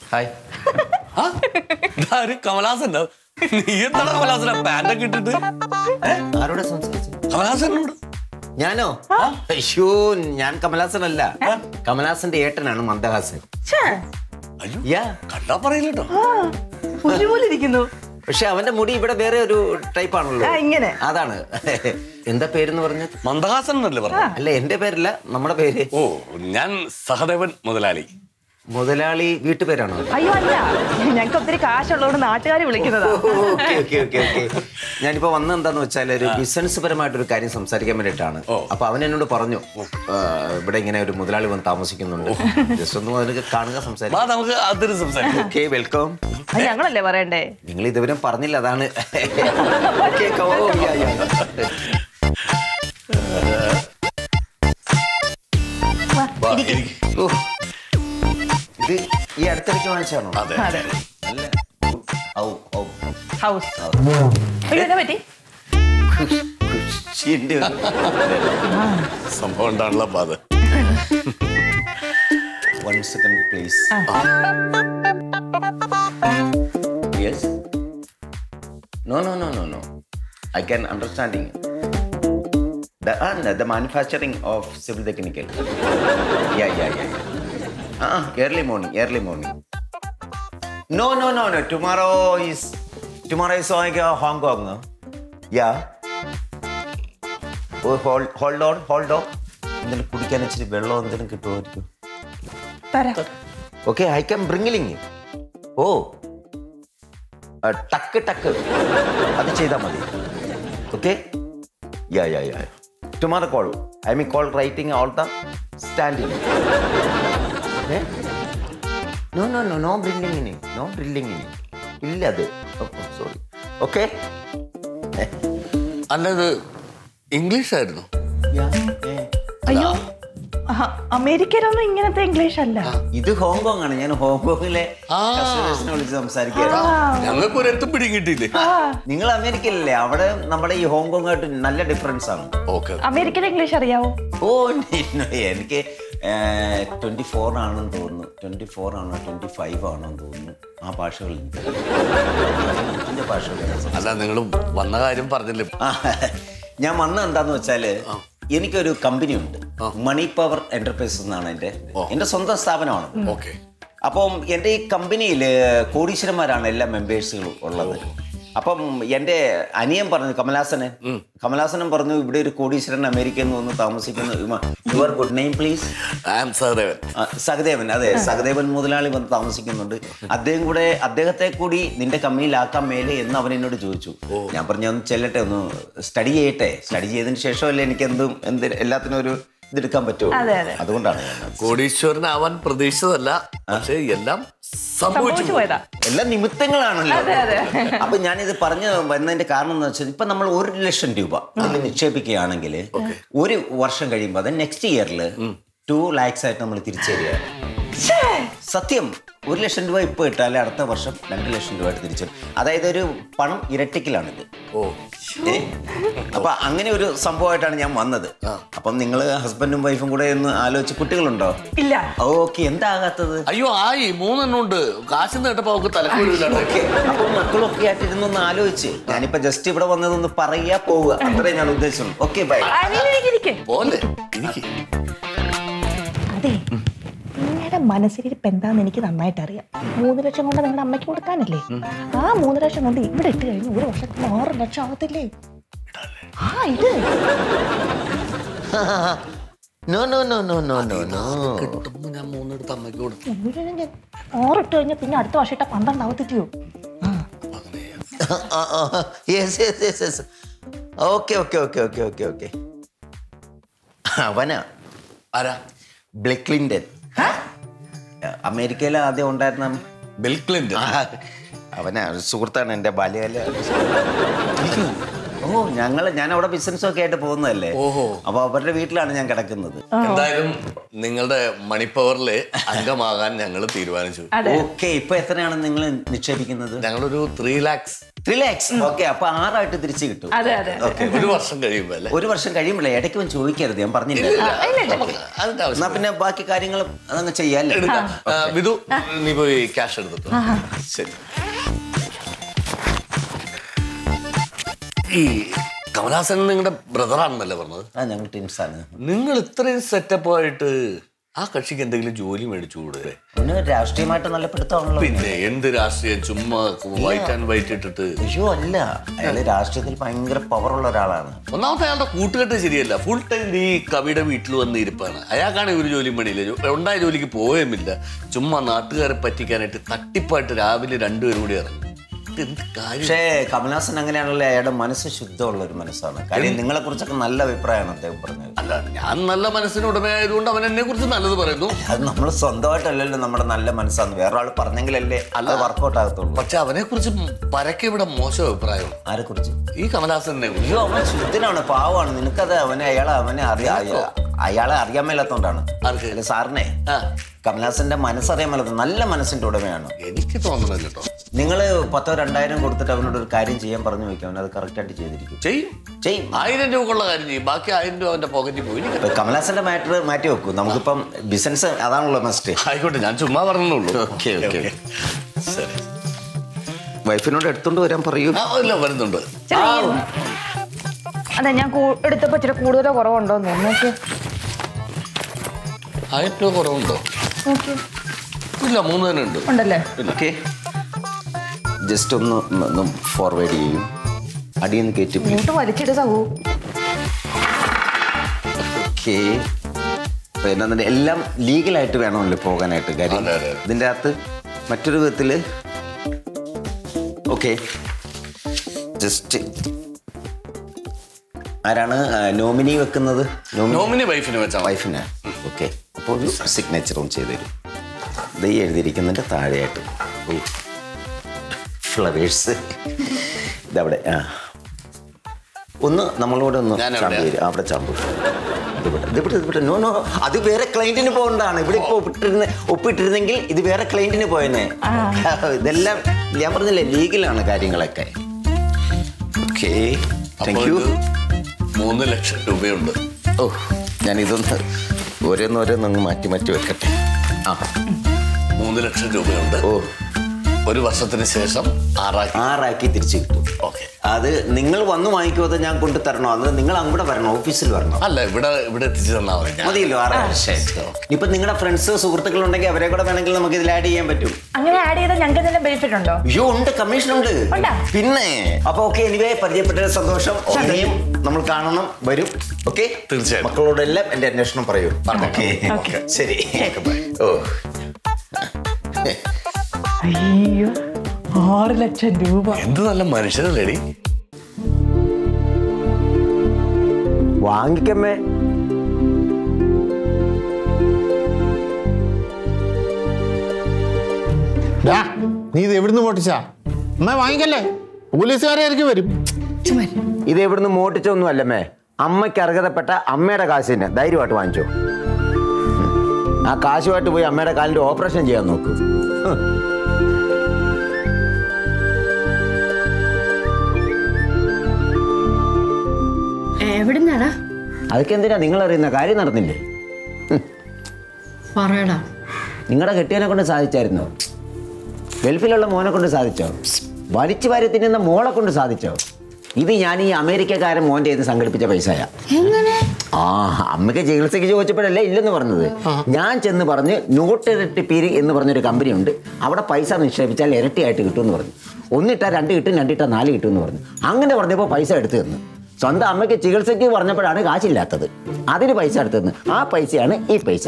Hi ആ? ഇതാര് കമലാസന്റെ നീ എന്താണ് കമലാസന പാന്റൊക്കെ ഇട്ടിട്ട് ഏ? ആരോടെ സംസാരിച്ചു കമലാസനോട് ഞാനോ അയ്യോ ഞാൻ കമലാസനല്ല കമലാസന്റെ ഏട്ടനാണ് മന്ദഹാസൻ ഛേ, അയ്യോ യാ കണ്ടാ പറയില്ലട്ടോ ആ, പുല്ലുപോലെ ഇരിക്കുന്നു പക്ഷെ അവന്റെ മുടി ഇവിടെ വേറെ ഒരു ടൈപ്പ് ആണല്ലോ ആ, ഇങ്ങനെ. അതാണ് എന്താ പേരെന്ന് പറഞ്ഞത് മന്ദഹാസൻ എന്നല്ലേ പറഞ്ഞു അല്ല എന്റെ പേരല്ല നമ്മുടെ പേര് ഓ ഞാൻ സഹദേവൻ മുതലാളി മുതലാളി വീട്ടുപേരാണോ അയ്യോ അല്ല ഞങ്ങൾക്ക് ഒത്തിരി കാശുള്ളതുകൊണ്ട് നാട്ടുകാർ വിളിക്കുന്നതാ ഓക്കെ ഓക്കെ ഓക്കെ ഓക്കെ ഞാനിപ്പോ വന്ന എന്താന്ന് വെച്ചാൽ ഒരു ബിസിനസ് പരമായിട്ടൊരു കാര്യം സംസാരിക്കാൻ വേണ്ടിയിട്ടാണ് ഓ. അപ്പൊ അവൻ എന്നോട് പറഞ്ഞു ആ, ഇവിടെ ഇങ്ങനെ ഒരു മുതലാളി വന്ന് താമസിക്കുന്നുണ്ട് ജസ്റ്റ് ഒന്ന് അതിനൊക്കെ കാണുക സംസാരിക്കാം വാ നമുക്ക് അതിന് സംസാരിക്കാം ഓക്കെ വെൽക്കം അത് ഞങ്ങളല്ലേ പറയണ്ടേ നിങ്ങൾ ഇതുവരെ പറഞ്ഞില്ല അതാണ് Okay, come on. Yeah, yeah. വാ, വാ, ഇരിക്ക്. ഇരിക്ക്. ഓ. ഇത് ഈ അടുത്തിടയ്ക്ക് വാങ്ങിച്ചാണോ അതെ അതെ നല്ല ഔ ഔ ഹൗസ് അയ്യോ എന്നാ പറ്റി കുഷിന്റെ ഒരു- സംഭവം ഉണ്ടാണല്ലോ അപ്പൊ അത് One second, please. Yes? No, no, no, no, no. I can understanding. The, uh, the manufacturing of civil technical. Yeah, yeah, yeah. yeah. Ah, early morning, early morning. No, no, no, no. Tomorrow is tomorrow is like uh, Hong Kong. no? Yeah. Oh, hold, hold on, hold on. എന്തെങ്കിലും കുടിക്കാൻ ഇച്ചിരി വെള്ളം എന്തെങ്കിലും കിട്ടുമായിരിക്കും തരാം okay I can ബ്രിങ്ങിലിങ് oh ആ, ടക്ക് ടക്ക് അത് ചെയ്താൽ മതി okay yeah yeah yeah tomorrow call I mean call writing all the standing no no no no ബ്രില്ലിങ്ങിന് നോ ബ്രില്ലിങ്ങിന് ഇല്ല അത് സോറി ഓക്കെ അല്ല ഇത് ഇംഗ്ലീഷ് ആയിരുന്നു അയ്യോ ആ, അമേരിക്കയിലൊന്നും ഇങ്ങനത്തെ ഇംഗ്ലീഷ് അല്ല ഇത് ഹോങ്കോങ് ആണ് ഞാൻ ഹോങ്കോങ്ങിലെ ആ. കസ്റ്റമേഴ്സിനെ വിളിച്ച് സംസാരിക്കുക ഞങ്ങൾക്ക് ഒരു എത്തും പിടിയും കിട്ടിയില്ലേ നിങ്ങൾ അമേരിക്കയിലല്ലേ അവിടെ നമ്മുടെ ഈ ഹോങ്കോങ് ആയിട്ട് നല്ല ഡിഫറൻസ് ആണ് ഓക്കെ അമേരിക്കയിലെ ഇംഗ്ലീഷ് അറിയാവോ ഓ ഇല്ല, എനിക്ക് ട്വന്റി ഫോർ ആണെന്ന് തോന്നുന്നു ട്വന്റി ഫോർ ആണോ ട്വന്റി ഫൈവ് ആണോ എന്ന് തോന്നുന്നു ആ ഭാഷകൾ ഇതിന്റെ ഭാഷകൾ അല്ല നിങ്ങൾ വന്ന കാര്യം പറഞ്ഞില്ലേ ആ, ഞാൻ വന്ന എന്താന്ന് വെച്ചാല് എനിക്കൊരു കമ്പനി ഉണ്ട് മണി പവർ എന്റർപ്രൈസസ് എന്നാണ് എൻ്റെ എൻ്റെ സ്വന്തം സ്ഥാപനമാണ് ഓക്കെ അപ്പം എൻ്റെ ഈ കമ്പനിയിൽ കോടീശ്വരന്മാരാണ് എല്ലാ മെമ്പേഴ്സുകളും ഉള്ളത് അപ്പം എൻ്റെ അനിയൻ പറഞ്ഞു കമലാസനൻ കമലാസനൻ പറഞ്ഞു ഇവിടെ ഒരു കോടീശ്വരൻ അമേരിക്കയിൽ നിന്ന് വന്ന് താമസിക്കുന്നു your good name please I am Sahadevan ആ, സഹദേവൻ അതെ സഹദേവൻ മുതലാളി വന്ന് താമസിക്കുന്നുണ്ട് അദ്ദേഹം കൂടെ അദ്ദേഹത്തെ കൂടി നിന്റെ കമ്പനിയിലാക്കാൻ മേലെ എന്ന് അവൻ എന്നോട് ചോദിച്ചു ഞാൻ പറഞ്ഞു ഒന്ന് ചെല്ലട്ടെ ഒന്ന് സ്റ്റഡി ചെയ്യട്ടെ സ്റ്റഡി ചെയ്തതിന് ശേഷമല്ലേ എനിക്ക് എന്തും എന്ത് എല്ലാത്തിനും ഒരു ഇതെടുക്കാൻ പറ്റുമോ അതെ, അതെ. അതുകൊണ്ടാണ് ഞാൻ കോടീശ്വരനാവാൻ പ്രതീക്ഷിച്ചതല്ല പക്ഷേ എല്ലാം സംഭവിച്ചു സംഭവിച്ചു പോയതാ എല്ലാം നിമിത്തങ്ങളാണല്ലോ അതെ, അതെ. അപ്പൊ ഞാനിത് പറഞ്ഞു വന്നതിന്റെ കാരണം എന്ന് വെച്ചാൽ ഇപ്പൊ നമ്മൾ ഒരു ലക്ഷം രൂപ അതിൽ നിക്ഷേപിക്കുകയാണെങ്കിൽ ഒരു വർഷം കഴിയുമ്പോൾ അത് നെക്സ്റ്റ് ഇയറിൽ ടു ലാക്സ് ആയിട്ട് നമ്മൾ തിരിച്ചു തരികയാണ് സത്യം ഒരു ലക്ഷം രൂപ ഇപ്പോൾ ഇട്ടാൽ അടുത്ത വർഷം രണ്ട് ലക്ഷം രൂപ ആയിട്ട് തിരിച്ചു തരും. അതായത് ഒരു പണം ഇരട്ടിക്കലാണിത് ഓ ഏ? അപ്പൊ അങ്ങനെ ഒരു സംഭവമായിട്ടാണ് ഞാൻ വന്നത് അപ്പം നിങ്ങൾ ഹസ്ബൻഡും വൈഫും കൂടെ ഒന്ന് ആലോചിച്ച് കുട്ടികളുണ്ടോ ഇല്ല ഓക്കെ എന്താകാത്തത് അയ്യോ ആയി മൂന്നെണ്ണം ഉണ്ട് കാശ് കേട്ടപ്പോ അവർക്ക് തലക്കൊഴിവില്ലാണ്ട് ഓക്കെ അപ്പൊ മക്കളൊക്കെ ആയിട്ട് ഇരുന്നൊന്ന് ആലോചിച്ച് ഞാനിപ്പോ ജസ്റ്റ് ഇവിടെ വന്നതൊന്ന് പറയാ പോവുക അത്രേ ഞാൻ ഉദ്ദേശിച്ചുള്ളൂ ഓക്കെ ബൈ ആ, നീ ഇരിക്ക്, ഇരിക്ക്. പോലെ എനിക്ക് അതെ നിങ്ങളുടെ മനസ്സിലിരിപ്പ് എന്താന്ന് എനിക്ക് നന്നായിട്ട് അറിയാം മൂന്ന് ലക്ഷം കൊണ്ട് നിങ്ങളുടെ അമ്മയ്ക്ക് കൊടുക്കാനല്ലേ ആ മൂന്ന് ലക്ഷം കൊണ്ട് ഇവിടെ ഇട്ട് കഴിഞ്ഞ് ഒരു വർഷത്തിൽ ആറ് ലക്ഷം ആവത്തില്ലേ ആ ഇത് no no no no no no no കിട്ടുമ്പോ ഞാൻ മൂന്നെടുത്ത് അമ്മയ്ക്ക് കൊടുത്തു ഒരു ഞാൻ ആറിട്ട് കഴിഞ്ഞാൽ പിന്നെ അടുത്ത വർഷം ഇട്ട പന്ത്രണ്ട് ആവത്തില്ലയോ ആ yes yes yes yes okay okay okay okay okay okay അവനാ ആരാ ബ്ലിക് ക്ലിൻറ്റൻ അമേരിക്കയിൽ ആദ്യം ഉണ്ടായിരുന്ന ബിൽ ക്ലിന്റൺ ആ, അവനാ ഒരു സുഹൃത്താണ് എൻ്റെ ബാല്യകാല ഓ ഓ ഞങ്ങള് ഞാൻ അവിടെ ബിസിനസ് ഒക്കെ ആയിട്ട് പോകുന്നതല്ലേ ഓഹോ. അപ്പൊ അവരുടെ വീട്ടിലാണ് ഞാൻ കിടക്കുന്നത് എന്തായാലും നിങ്ങളുടെ മണിപ്പവറില് അംഗമാകാൻ ഞങ്ങൾ തീരുമാനിച്ചു അതെ ഓക്കെ ഇപ്പൊ എത്രയാണ് നിങ്ങൾ നിക്ഷേപിക്കുന്നത് ഞങ്ങളൊരു ത്രീ ലാക്സ് റിലാക്സ് ഓക്കെ അപ്പൊ ആറായിട്ട് തിരിച്ചു കിട്ടും അതെ അതെ ഓക്കെ ഒരു വർഷം കഴിയുമ്പോ അല്ലേ ഒരു വർഷം കഴിയുമ്പോഴേ ഇടയ്ക്ക് വന്ന് ചോദിക്കരുത് ഞാൻ പറഞ്ഞില്ല നമുക്ക് അതിന്റെ എന്നാ ആവശ്യം പിന്നെ ബാക്കി കാര്യങ്ങൾ അതങ്ങ് ചെയ്യാല്ലേ എടുക്കാം ആ, വിധു നീ പോയി ക്യാഷ് എടുത്തിട്ട് വാ. ശരി ഈ കമലഹാസൻ നിങ്ങളുടെ ബ്രദറാണെന്നല്ലേ പറഞ്ഞത് ആ ഞങ്ങൾ ടീംസ് ആണ് നിങ്ങൾ ഇത്രയും സെറ്റപ്പ് ആയിട്ട് ആ കക്ഷിക്ക് എന്തെങ്കിലും ജോലി മേടിച്ചു കൂടെ പിന്നെ രാഷ്ട്രീയമായിട്ട് നല്ല പിടുത്തമാണല്ലോ പിന്നെ എന്ത് രാഷ്ട്രീയം ചുമ്മാ വൈറ്റ് ആൻഡ് വൈറ്റ് ഇട്ടിട്ട് അയ്യോ അല്ല അയാള് രാഷ്ട്രീയത്തിൽ ഭയങ്കര പവറുള്ള ഒരാളാണ് ഒന്നാമത്തെ അയാളുടെ കൂട്ടുകെട്ട് ശരിയല്ല ഫുൾ ടൈം ഈ കവിയുടെ വീട്ടിൽ വന്ന് ഇരിപ്പാണ് അയാൾക്കാണെങ്കിൽ ഒരു ജോലിയും പണിയില്ല ജോ- ഉണ്ടായ ജോലിക്ക് പോവുമില്ല ചുമ്മാ നാട്ടുകാരെ പറ്റിക്കാനായിട്ട് തട്ടിപ്പായിട്ട് രാവിലെ രണ്ടുപേരും കൂടി ഇറങ്ങും ഇത് എന്ത് കാര്യം പക്ഷേ കമൽഹാസൻ അങ്ങനെയാണല്ലോ അയാളുടെ മനസ്സ് ശുദ്ധമുള്ള ഒരു മനസ്സാണ് കാര്യം നിങ്ങളെ കുറിച്ചൊക്കെ നല്ല അഭിപ്രായമാണ് അദ്ദേഹം പറഞ്ഞത് അല്ല ഞാൻ നല്ല മനസ്സിന് ഉടമയായതുകൊണ്ട് അവൻ എന്നെ കുറിച്ച് നല്ലത് പറയുന്നു അത് നമ്മൾ സ്വന്തമായിട്ടല്ലല്ലോ നമ്മുടെ നല്ല മനസ്സാണ് വേറെ ആൾ പറഞ്ഞെങ്കിലല്ലേ അല്ല വർക്കൗട്ട് ആകത്തുള്ളൂ പക്ഷെ അവനെ കുറിച്ച് പരക്കെ ഇവിടെ മോശം അഭിപ്രായം ആരെ കുറിച്ച് ഈ കമലഹാസനെ കുറിച്ച് അയ്യോ അവൻ ശുദ്ധനാണ് പാവമാണ് നിനക്കത് അവനെ അയാളെ അവനെ അറിയാ അയാളെ അറിയാൻ മേലാത്തോണ്ടാണ് ആർക്ക്? അല്ല സാറിനെ ആ കമൽഹാസന്റെ മനസ്സറിയാൻ മേലാത്ത നല്ല മനസ്സിന്റെ ഉടമയാണ് എനിക്ക് തോന്നണം കേട്ടോ നിങ്ങൾ പത്തോ രണ്ടായിരം കൊടുത്തിട്ട് അവനോട് ഒരു കാര്യം ചെയ്യാൻ പറഞ്ഞു നോക്കി അവൻ അത് കറക്റ്റ് ആയിട്ട് ചെയ്തിരിക്കും ചെയ്യും ചെയ്യും ആയിരം രൂപക്കുള്ള കാര്യം ചെയ്യും ബാക്കി ആയിരം രൂപ അവന്റെ പോക്കറ്റിൽ പോയി ഇനി ഇപ്പൊ കമൽഹാസന്റെ മാറ്റർ മാറ്റി വെക്കൂ നമുക്കിപ്പം ബിസിനസ് അതാണല്ലോ മസ്റ്റ് ആയിക്കോട്ടെ ഞാൻ ചുമ്മാ പറഞ്ഞുള്ളൂ ഓക്കെ ഓക്കെ ശരി വൈഫിനോട് എടുത്തോണ്ട് വരാൻ പറയൂ ആ ഇല്ല വരുന്നുണ്ട് ഇച്ചിരി അതെ ഞാൻ കൂ- എടുത്തപ്പോ ഇച്ചിരി കൂടുതലോ കുറവുണ്ടോ എന്ന് തോന്നുന്നു നോക്കി ആയിരം രൂപ കുറവുണ്ടോ നോക്കി ഇല്ല മൂന്ന് തന്നെ ഉണ്ട് ഉണ്ടല്ലേ ഓക്കെ ജസ്റ്റ് ഒന്ന് ഒന്ന് ഫോർവേഡ് ചെയ്യും അടിയെന്ന് കയറ്റി ഇങ്ങോട്ട് വലിച്ചിട്ട് സഹു ഓക്കെ പിന്നെ എല്ലാം ലീഗലായിട്ട് വേണമല്ലോ പോകാനായിട്ട് കാര്യം അതെ, അതെ. ഇതിൻ്റെ അകത്ത് മറ്റൊരു വിധത്തിൽ ഓക്കെ ജസ്റ്റ് ആരാണ് നോമിനി വെക്കുന്നത് നോമിനി നോമിനി വൈഫിന് വെച്ചാൽ മതി. വൈഫിന് ഓക്കെ അപ്പോൾ ഒരു സിഗ്നേച്ചറും ചെയ്തു തരും ഇത് ഈ എഴുതിയിരിക്കുന്നതിൻ്റെ താഴെയായിട്ട് ഓ ഫ്ലവേഴ്സ് ഇതവിടെ ആ ഒന്ന് നമ്മളോട് ഒന്ന് ഞാൻ ചാമ്പ് എവിടെയാ? തരും അവിടെ ചാമ്പ് ഇതിവിടെ ഇതിവിടെ ഇതിവിടെ നോ നോ അത് വേറെ ക്ലയന്റിന് പോകണ്ടാണ് ഇവിടെ ഇപ്പോൾ ഒപ്പിട്ടിരുന്ന ഒപ്പിട്ടിരുന്നെങ്കിൽ ഇത് വേറെ ക്ലയന്റിന് പോയെന്നെ ഇതെല്ലാം ഞാൻ പറഞ്ഞില്ലേ ലീഗലാണ് കാര്യങ്ങളൊക്കെ ഓക്കെ താങ്ക് അപ്പോൾ യു ഇത് മൂന്ന് ലക്ഷം രൂപയുണ്ട് ഓ ഞാൻ ഇതൊന്ന് ഓരോന്നോരോന്നങ്ങ് മാറ്റി മാറ്റി വെക്കട്ടെ ആ മൂന്ന് ലക്ഷം രൂപയുണ്ട് ഓ ഒരു വർഷത്തിന് ശേഷം ആറാക്കി ആറാക്കി തിരിച്ചു കിട്ടും ഓക്കെ അത് നിങ്ങൾ വന്ന് വാങ്ങിക്കുമോ അത് ഞാൻ കൊണ്ടു തരണോ അത് നിങ്ങൾ അങ്ങോട്ട് വരണോ ഓഫീസിൽ വരണോ അല്ല ഇവിടെ ഇവിടെ എത്തിച്ചു തന്നാ മതി ഞാൻ മതിയല്ലോ ആറ് ശരി ഇപ്പൊ നിങ്ങളുടെ ഫ്രണ്ട്സ് സുഹൃത്തുക്കളുണ്ടെങ്കിൽ അവരെ കൂടെ വേണമെങ്കിൽ നമുക്ക് ഇതിൽ ആഡ് ചെയ്യാൻ പറ്റും അങ്ങനെ ആഡ് ചെയ്താൽ ഞങ്ങൾക്ക് എന്തെങ്കിലും ബെനിഫിറ്റ് ഉണ്ടോ അയ്യോ ഉണ്ട് കമ്മീഷൻ ഉണ്ട് ഉണ്ടോ? പിന്നെ അപ്പൊ ഓക്കെ എനിവേ പരിചയപ്പെട്ട സന്തോഷം ഇനിയും നമ്മൾ കാണണം വരും ഓക്കെ തീർച്ചയായും. മക്കളോടെല്ലാം എന്റെ അന്വേഷണം പറയൂ ഓക്കെ Okay. ശരി ഓ അയ്യോ ആറ് ലക്ഷം രൂപ എന്ത് നല്ല മനുഷ്യരല്ലേടി വാങ്ങിക്കമ്മേ ഡാ, നീ ഇത് എവിടുന്ന് പൊട്ടിച്ചാ അമ്മ വാങ്ങിക്കല്ലേ പോലീസുകാരെ ഇറക്കി വരും ഇത് എവിടുന്ന് മോട്ടിച്ചൊന്നും അല്ലമ്മേ അമ്മയ്ക്ക് അർഹതപ്പെട്ട അമ്മയുടെ കാശ് തന്നെ ധൈര്യമായിട്ട് വാങ്ങിച്ചോ ഉം. ആ കാശുമായിട്ട് പോയി അമ്മയുടെ കാലിന്റെ ഓപ്പറേഷൻ ചെയ്യാൻ നോക്കൂ ഹ്. എവിടുന്നാടാ അതൊക്കെ എന്തിനാ നിങ്ങൾ അറിയുന്ന കാര്യം നടന്നില്ലേ പറയടാ നിങ്ങളുടെ കെട്ടിയനെ കൊണ്ട് സാധിച്ചായിരുന്നോ ഗൾഫിലുള്ള മോനെ കൊണ്ട് സാധിച്ചോ വലിച്ചു വാരി തിന്നുന്ന മോളെ കൊണ്ട് സാധിച്ചോ ഇത് ഞാൻ ഈ അമേരിക്കക്കാരൻ മോൻ്റെ ചെയ്ത് സംഘടിപ്പിച്ച പൈസയാ എങ്ങനെ ആ അമ്മയ്ക്ക് ചികിത്സയ്ക്ക് ചോദിച്ചപ്പോഴല്ലേ ഇല്ലെന്ന് പറഞ്ഞത് ഞാൻ ചെന്ന് പറഞ്ഞ് നോട്ട് ഇരട്ടിപ്പീര് എന്ന് പറഞ്ഞൊരു കമ്പനി ഉണ്ട് അവിടെ പൈസ നിക്ഷേപിച്ചാൽ ഇരട്ടിയായിട്ട് കിട്ടുമെന്ന് പറഞ്ഞു ഒന്നിട്ടാൽ രണ്ട് കിട്ടും രണ്ടിട്ടാൽ നാല് കിട്ടുമെന്ന് പറഞ്ഞു അങ്ങനെ പറഞ്ഞപ്പോൾ പൈസ എടുത്തു തന്നു സ്വന്തം അമ്മയ്ക്ക് ചികിത്സയ്ക്ക് പറഞ്ഞപ്പോഴാണ് കാശില്ലാത്തത് അതിന് പൈസ എടുത്തു തന്നു ആ പൈസയാണ് ഈ പൈസ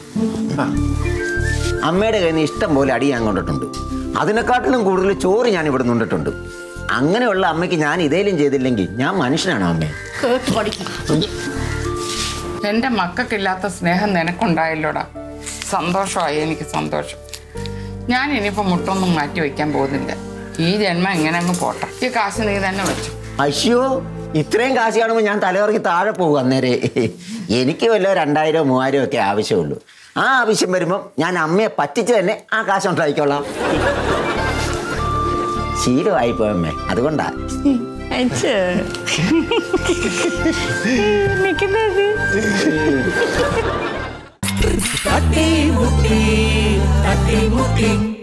അമ്മയുടെ കയ്യിൽ നിന്ന് ഇഷ്ടം പോലെ അടി ഞാൻ കൊണ്ടിട്ടുണ്ട് അതിനെക്കാട്ടിലും കൂടുതൽ ചോറ് ഞാൻ ഇവിടെ നിന്നിട്ടുണ്ട് അങ്ങനെയുള്ള അമ്മയ്ക്ക് ഞാൻ ഇതേലും ചെയ്തില്ലെങ്കിൽ ഞാൻ മനുഷ്യനാണ് അമ്മേ കേട്ട് പഠിക്കും എൻ്റെ മക്കൾക്കില്ലാത്ത സ്നേഹം നിനക്കുണ്ടായല്ലോടാ സന്തോഷമായി എനിക്ക് സന്തോഷം ഞാൻ ഇനിയിപ്പോൾ മുട്ടൊന്നും മാറ്റി വയ്ക്കാൻ പോകുന്നില്ല ഈ ജന്മം എങ്ങനെ അങ്ങ് പോട്ടെ ഈ കാശ് നീ തന്നെ വെച്ചു അയ്യോ ഇത്രയും കാശ് കാണുമ്പോൾ ഞാൻ തലകറങ്ങി താഴെ പോകും അന്നേരെ എനിക്ക് വല്ല രണ്ടായിരോ മൂവായിരോ ഒക്കെ ആവശ്യമുള്ളൂ ആ ആവശ്യം വരുമ്പം ഞാൻ അമ്മയെ പറ്റിച്ച് തന്നെ ആ കാശ് ഉണ്ടായിക്കോളാം ശീലമായി പോയമ്മേ അതുകൊണ്ടാ തട്ടി മുട്ടി തട്ടി മുട്ടി